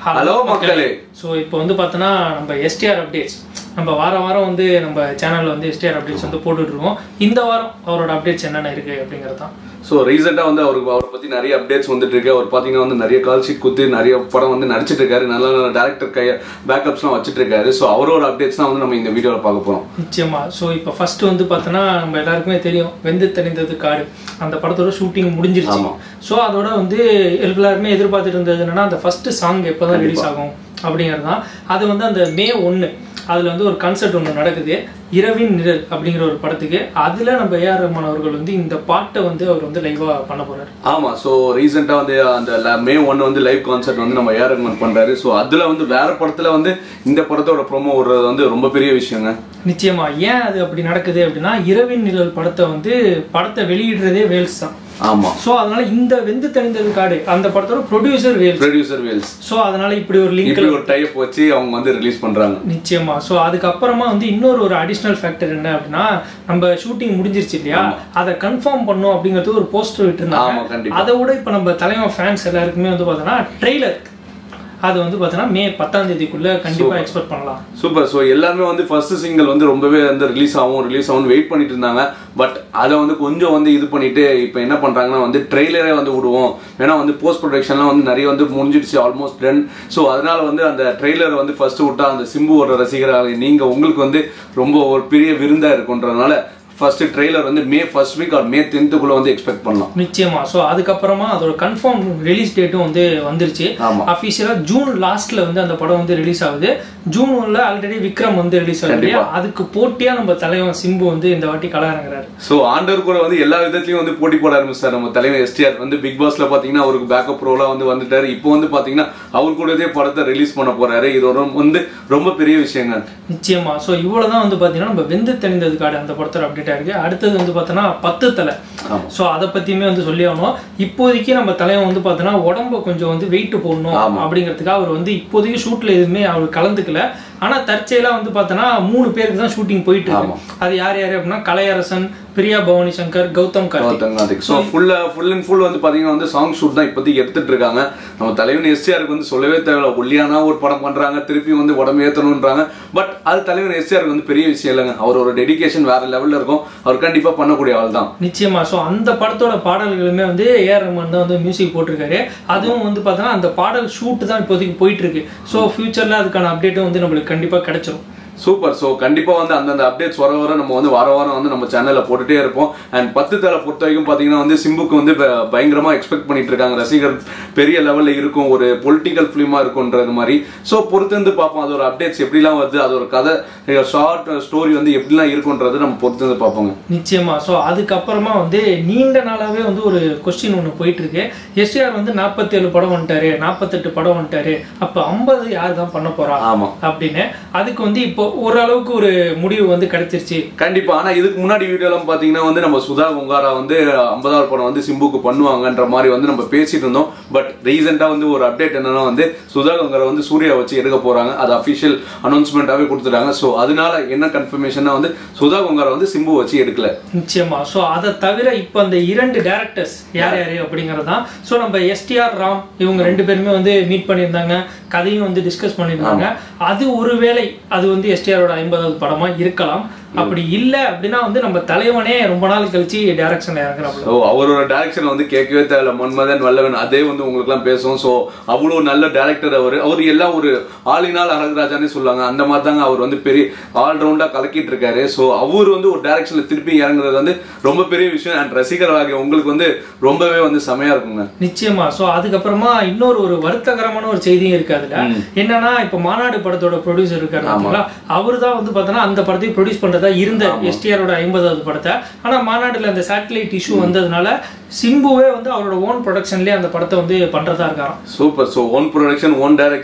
Hello மக்களே so இப்போ வந்து பார்த்தோன்னா நம்ம எஸ்டிஆர் அப்டேட்ஸ் நம்ம வாரம் வாரம் வந்து நம்ம சேனலில் வந்து எஸ்டிஆர் அப்டேட்ஸ் வந்து போட்டுட்டு இருக்கோம் இந்த வாரம் அவரோட அப்டேட்ஸ் என்னென்ன இருக்குது அப்படிங்கிறது தான் ஸோ ரீசெண்டாக வந்து அவருக்கு அவரை பற்றி நிறைய அப்டேட்ஸ் வந்துட்டு இருக்கு அவர் பார்த்தீங்கன்னா வந்து நிறைய கால் ஷீட் குத்து நிறைய படம் வந்து நடிச்சிட்டு இருக்காரு நல்ல நல்ல டேரக்டர் கைய பேக்கப்ஸ்லாம் வச்சுட்டு இருக்காரு ஸோ அவரோட அப்டேட்ஸ் தான் வந்து நம்ம இந்த வீடியோவில் பார்க்க போகிறோம் நிச்சயமா ஸோ இப்போ ஃபர்ஸ்ட் வந்து பார்த்தோன்னா நம்ம எல்லாருக்குமே தெரியும் வெந்து தணிந்தது காடு அந்த படத்தோட ஷூட்டிங் முடிஞ்சிருச்சு ஆமா. ஸோ அதோட வந்து எல்லாருமே எதிர்பார்த்துட்டு இருந்தது என்னன்னா அந்த ஃபர்ஸ்ட் சாங் எப்போ தான் ரிலீஸ் ஆகும் அப்படிங்கிறது தான் அது வந்து அந்த மே ஒன்று அதில் வந்து ஒரு கான்சர்ட் ஒன்று நடக்குது இரவின் நிழல் அப்படிங்கிற ஒரு படத்துக்கு அதில் நம்ம ஏஆர் ரஹ்மான் அவர்கள் வந்து இந்த பாட்டை வந்து அவர் வந்து லைவாக பண்ண போறாரு ஆமாம் ஸோ ரீசெண்டாக வந்து அந்த ல- மே ஒன்று வந்து லைவ் கான்சர்ட் வந்து நம்ம ஏஆர் ரஹ்மான் பண்ணுறாரு ஸோ அதில் வந்து வேற படத்தில் வந்து இந்த படத்தோட ப்ரோமோ விடுறது வந்து ரொம்ப பெரிய விஷயங்க நிச்சயமா ஏன் அது அப்படி நடக்குது அப்படின்னா இரவின் நிழல் படத்தை வந்து படத்தை வெளியிடுறதே வேல்ஸ் தான் ஆமாம் ஸோ அதனால இந்த வெந்து தணிந்தது காடு அந்த படத்தோட producer Vels producer Vels so அதனால இப்படி ஒரு லிங்க் இப்படி ஒரு டைப் வச்சு அவங்க வந்து ரிலீஸ் பண்ணுறாங்க நிச்சயமா ஸோ அதுக்கப்புறமா வந்து இன்னொரு ஒரு அடிஷ்னல் ஃபேக்டர் என்ன அப்படின்னா நம்ம ஷூட்டிங் முடிஞ்சிருச்சு இல்லையா அதை கன்ஃபார்ம் பண்ணும் அப்படிங்கிறது ஒரு போஸ்டர் ஆமா, விட்டுருந்தாங்க கண்டிப்பா. அதை விட இப்போ நம்ம தலைவன் ஃபேன்ஸ் எல்லாருக்குமே வந்து பார்த்தோன்னா ட்ரெய்லர் அது வந்து பார்த்தோன்னா மே பத்தாம் தேதிக்குள்ள கண்டிப்பா எக்ஸ்பெக்ட் பண்ணலாம் சூப்பர் ஸோ எல்லாருமே வந்து ஃபர்ஸ்ட் சிங்கிள் வந்து ரொம்பவே வந்து ரிலீஸ் ஆகும் ரிலீஸ் ஆகும் வெயிட் பண்ணிட்டு இருந்தாங்க பட் அதை வந்து கொஞ்சம் வந்து இது பண்ணிட்டு இப்போ என்ன பண்றாங்கன்னா வந்து ட்ரெய்லரே வந்து விடுவோம் ஏன்னா வந்து போஸ்ட் ப்ரொடக்ஷன்லாம் வந்து நிறைய வந்து முடிஞ்சிடுச்சு ஆல்மோஸ்ட் டன் ஸோ அதனால வந்து அந்த ட்ரெய்லரை வந்து ஃபர்ஸ்ட் விட்டா அந்த சிம்புவோட ரசிகராக நீங்க உங்களுக்கு வந்து ரொம்ப ஒரு பெரிய விருந்தா இருக்குன்றதுனால ஃபர்ஸ்ட் ட்ரெய்லர் வந்து May first week or May டென்த்துக்குள்ள வந்து எக்ஸ்பெக்ட் பண்ணலாம் நிச்சயமா ஸோ அதுக்கப்புறமா அதோட கன்ஃபார்ம் ரிலீஸ் டேட்டும் வந்து வந்துருச்சு ஆமா. அஃபிஷியலாக ஜூன் லாஸ்ட்ல வந்து அந்த படம் வந்து ரிலீஸ் ஆகுது ஜூன் ஒன்ல ஆல்ரெடி விக்ரம் வந்து ரிலீஸ் ஆகுது இல்லையா அதுக்கு போட்டியா நம்ம தலைவன் சிம்பு வந்து இந்த வாட்டி கள இறங்குறாரு ஸோ ஆண்டவர் கூட வந்து எல்லா விதத்துலயும் வந்து போட்டி போட ஆரம்பிச்சார் நம்ம தலைவர் எஸ்டிஆர் வந்து பிக் பாஸ்ல பாத்தீங்கன்னா அவருக்கு பேக்கப் ரோலா வந்து வந்துட்டாரு இப்போ வந்து பாத்தீங்கன்னா அவர் கூடவே படத்தை ரிலீஸ் பண்ண போறாரு இது ஒரு வந்து ரொம்ப பெரிய விஷயங்க நிச்சயமா ஸோ இவ்வளவுதான் வந்து பாத்தீங்கன்னா நம்ம வெந்து தெளிந்தது காடு அந்த படத்தோட அப்டேட் ஆயிருக்கு அடுத்தது வந்து பார்த்தோன்னா பத்து தலை ஆமா. ஸோ அதை பத்தியுமே வந்து சொல்லி ஆகணும் இப்போதைக்கு நம்ம தலைவன் வந்து பார்த்தோன்னா உடம்ப கொஞ்சம் வந்து வெயிட் போடணும் அப்படிங்கிறதுக்காக அவர் வந்து இப்போதைக்கு ஷூட்ல எதுவுமே அவர் கலந்துக்கல ஆனா தற்செயலா வந்து பார்த்தோன்னா மூணு பேருக்கு தான் ஷூட்டிங் போயிட்டு இருக்கு அது யார் யார் அப்படின்னா கலையரசன் பிரியா பவானி சங்கர் கௌதம் கார்த்திக் ஸோ ஃபுல்லா ஃபுல் அண்ட் ஃபுல் வந்து பாத்தீங்கன்னா வந்து சாங் ஷூட் தான் இப்போதைக்கு எடுத்துட்டு இருக்காங்க நம்ம தலைவன் எஸ்டிஆருக்கு வந்து சொல்லவே தேவையில்ல ஒல்லியானா ஒரு படம் பண்றாங்க திருப்பி வந்து உடம்பு ஏத்தணும்ன்றாங்க பட் அது தலைவன் எஸ்டிஆருக்கு வந்து பெரிய விஷயம் இல்லைங்க அவரோட டெடிகேஷன் வேற லெவல்ல இருக்கும் அவர் கண்டிப்பா பண்ணக்கூடிய ஆள் தான் நிச்சயமா ஸோ அந்த படத்தோட பாடல்களுமே வந்து ஏஆர் ரஹ்மான் தான் வந்து மியூசிக் போட்டிருக்காரு அதுவும் வந்து பார்த்தோன்னா அந்த பாடல் ஷூட் தான் இப்போதைக்கு போயிட்டு இருக்கு ஸோ ஃபியூச்சர்ல அதுக்கான அப்டேட்டும் வந்து நம்மளுக்கு கண்டிப்பா கிடைச்சிரும் சூப்பர் ஸோ கண்டிப்பா வந்து அந்தந்த அப்டேட்ஸ் வர வர நம்ம வந்து வார வாரம் வந்து நம்ம சேனல்ல போட்டுட்டே இருப்போம் அண்ட் பத்து தலை பொறுத்த வரைக்கும் பாத்தீங்கன்னா வந்து சிம்புக்கு வந்து ப- பயங்கரமா எக்ஸ்பெக்ட் பண்ணிட்டு இருக்காங்க ரசிகர் பெரிய லெவல்ல இருக்கும் ஒரு பொலிட்டிக்கல் ஃபிலிமா இருக்கும்ன்றது மாதிரி ஸோ பொறுத்து வந்து பார்ப்போம் அதோட அப்டேட்ஸ் எப்படிலாம் வருது அதோட கதை ஷார்ட் ஸ்டோரி வந்து எப்படிலாம் இருக்கும்ன்றது நம்ம பொறுத்து வந்து பார்ப்போங்க நிச்சயமா ஸோ அதுக்கப்புறமா வந்து நீண்ட நாளாவே வந்து ஒரு கொஸ்டின் ஒன்று போயிட்டு இருக்கு எஸ்டிஆர் வந்து நாற்பத்தேழு படம் வந்துட்டாரு நாற்பத்தெட்டு படம் வந்துட்டாரு அப்போ ஐம்பது யார் தான் பண்ண போறா ஆமா அப்படின்னு அதுக்கு வந்து இப்போ ஓரளவுக்கு ஒரு முடிவு வந்து கிடைச்சிருச்சு கண்டிப்பா ஆனா இதுக்கு முன்னாடி வீடியோலாம் பாத்தீங்கன்னா வந்து நம்ம சுதா உங்காரா வந்து ஐம்பதாவது படம் வந்து சிம்புக்கு பண்ணுவாங்கன்ற மாதிரி வந்து நம்ம பேசிட்டு இருந்தோம் பட் ரீசெண்டா வந்து ஒரு அப்டேட் என்னன்னா வந்து சுதா உங்காரா வந்து சூர்யா வச்சு எடுக்க போறாங்க அது அபிஷியல் அனௌன்ஸ்மெண்டாவே கொடுத்துட்டாங்க சோ அதனால என்ன கன்ஃபர்மேஷனா வந்து சுதா உங்காரா வந்து சிம்பு வச்சு எடுக்கல நிச்சயமா ஸோ அதை தவிர இப்போ அந்த இரண்டு டேரக்டர்ஸ் யார் யாரு அப்படிங்கிறது தான் ஸோ நம்ம எஸ்டிஆர் ராம் இவங்க ரெண்டு பேருமே வந்து மீட் பண்ணியிருந்தாங்க கதையும் வந்து டிஸ்கஸ் பண்ணியிருந்தாங்க அது ஒருவேளை அது வந்து எஸ்டிஆரோட ஐம்பதாவது படமா இருக்கலாம் அப்படி இல்லை அப்படின்னா வந்து நம்ம தலைவனே ரொம்ப நாள் கழிச்சு டைரக்ஷன் இறங்குறாப்புல ஸோ அவரோட டைரக்ஷன் வந்து கேட்கவே தேவையில்ல மன்மதன் வல்லவன் அதே வந்து உங்களுக்குலாம் பேசும் ஸோ அவ்வளோ நல்ல டேரக்டர் அவர் அவர் எல்லாம் ஒரு ஆளினால் அழகராஜானே சொல்லுவாங்க அந்த மாதிரி தாங்க அவர் வந்து பெரிய ஆல்ரவுண்டா கலக்கிட்டு இருக்காரு ஸோ அவர் வந்து ஒரு டைரக்ஷன்ல திருப்பி இறங்குறது வந்து ரொம்ப பெரிய விஷயம் அண்ட் ரசிகர்களாகிய உங்களுக்கு வந்து ரொம்பவே வந்து செமையா இருக்குங்க நிச்சயமா ஸோ அதுக்கப்புறமா இன்னொரு ஒரு வருத்தகரமான ஒரு செய்தியும் இருக்கு அதுல என்னன்னா இப்ப மாநாடு படத்தோட ப்ரொடியூசர் இருக்காரு பாத்தீங்களா அவர் தான் வந்து பார்த்தோன்னா அந்த படத்தை ப்ரொடியூஸ் பண்றதா இருந்த எஸ்டிஆரோட ஐம்பதாவது படத்தை ஆனா மாநாடுல அந்த சேட்டலைட் இஷ்யூ வந்ததுனால சிம்புவே வந்து அவரோட ஓன் ப்ரொடக்ஷன்லயே அந்த படத்தை வந்து பண்றதா இருக்காராம் super so one production one direction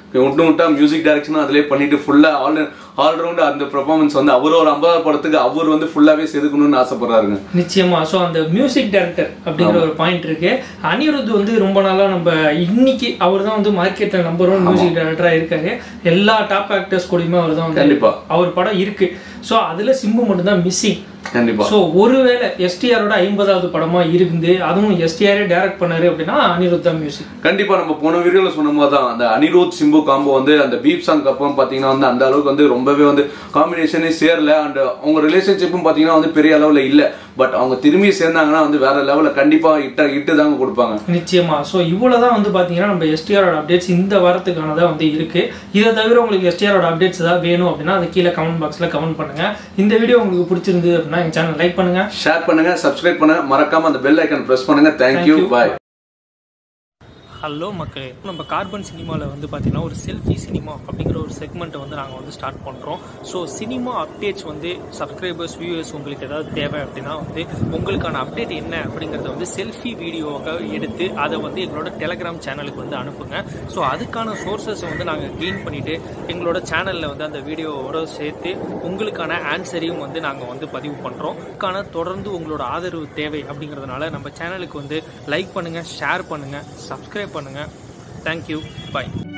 விட்டு விட்டா மியூசிக் டைரக்ஷனும் அதிலே பண்ணிட்டு ஃபுல்லா ஆல் ஆல்ரவுண்ட் அந்த பெர்ஃபார்மன்ஸ் வந்து அவர் ஒரு ஐம்பதாவது படத்துக்கு அவர் வந்து ஃபுல்லாவே செதுக்கணும்னு ஆசைப்படுறாருங்க நிச்சயமா ஸோ அந்த மியூசிக் டைரக்டர் அப்படிங்கிற ஒரு பாயிண்ட் இருக்கு அனிருத் வந்து ரொம்ப நாளா நம்ம இன்னைக்கு அவர் தான் வந்து மார்க்கெட்ல நம்பர் ஒன் மியூசிக் டைரக்டரா இருக்காரு எல்லா டாப் ஆக்டர்ஸ் கூடயுமே அவர் தான் வந்து கண்டிப்பா. அவர் படம் இருக்கு ஸோ அதுல சிம்பு மட்டும் தான் மிஸ்ஸிங் கண்டிப்பா ஸோ ஒருவேளை எஸ்டிஆரோட ஐம்பதாவது படமா இருந்து அதுவும் எஸ்டிஆரே டைரக்ட் பண்ணாரு அப்படின்னா அனிருத் தான் மியூசிக் கண்டிப்பா நம்ம போன வீடியோல சொன்ன மாதிரி தான் அந்த அனிருத் சிம்பு காம்போ வந்து அந்த பீப் சாங் அப்புறம் பாத்தீங்கன்னா வந்து அந்த அளவுக்கு வந்து ரொம்பவே வந்து காம்பினேஷனே சேரல அண்ட் அவங்க ரிலேஷன்ஷிப்பும் பாத்தீங்கன்னா வந்து பெரிய அளவுல இல்ல பட் அவங்க திரும்பி சேர்ந்தாங்கன்னா வந்து வேற லெவல்ல கண்டிப்பா இட்ட இட்டு தாங்க கொடுப்பாங்க நிச்சயமா ஸோ இவ்வளவுதான் வந்து பாத்தீங்கன்னா நம்ம எஸ்டிஆரோட அப்டேட்ஸ் இந்த வாரத்துக்கானதா வந்து இருக்கு இதை தவிர உங்களுக்கு எஸ்டிஆரோட அப்டேட்ஸ் ஏதாவது வேணும் அப்படின்னா அதை கீழே கமெண்ட் பாக்ஸ்ல கமெண்ட் பண்ணுங்க இந்த வீடியோ உங்களுக்கு பிடிச்சிருந்தது அப்படின்னா எங்க சேனல் லைக் பண்ணுங்க ஷேர் பண்ணுங்க சப்ஸ்கிரைப் பண்ணுங்க மறக்காம அந்த பெல் ஐக்கன் பிரஸ் பண்ணுங்க thank you Thank you. Bye hello மக்களே நம்ம கார்பன் சினிமாவில் வந்து பார்த்தீங்கன்னா ஒரு செல்ஃபி சினிமா அப்படிங்கிற ஒரு செக்மெண்ட்டை வந்து நாங்கள் வந்து ஸ்டார்ட் பண்ணுறோம் ஸோ சினிமா அப்டேட்ஸ் வந்து சப்ஸ்கிரைபர்ஸ் வியூவர்ஸ் உங்களுக்கு ஏதாவது தேவை அப்படின்னா வந்து உங்களுக்கான அப்டேட் என்ன அப்படிங்கிறத வந்து செல்ஃபி வீடியோவாக எடுத்து அதை வந்து எங்களோட டெலகிராம் சேனலுக்கு வந்து அனுப்புங்க ஸோ அதுக்கான சோர்சஸை வந்து நாங்கள் க்ளீன் பண்ணிவிட்டு எங்களோட சேனலில் வந்து அந்த வீடியோவோட சேர்த்து உங்களுக்கான ஆன்சரையும் வந்து நாங்கள் வந்து பதிவு பண்ணுறோம் அதுக்கான தொடர்ந்து உங்களோட ஆதரவு தேவை அப்படிங்கிறதுனால நம்ம சேனலுக்கு வந்து லைக் பண்ணுங்கள் ஷேர் பண்ணுங்கள் சப்ஸ்கிரைப் பண்ணுங்கள் தேங்க்யூ பை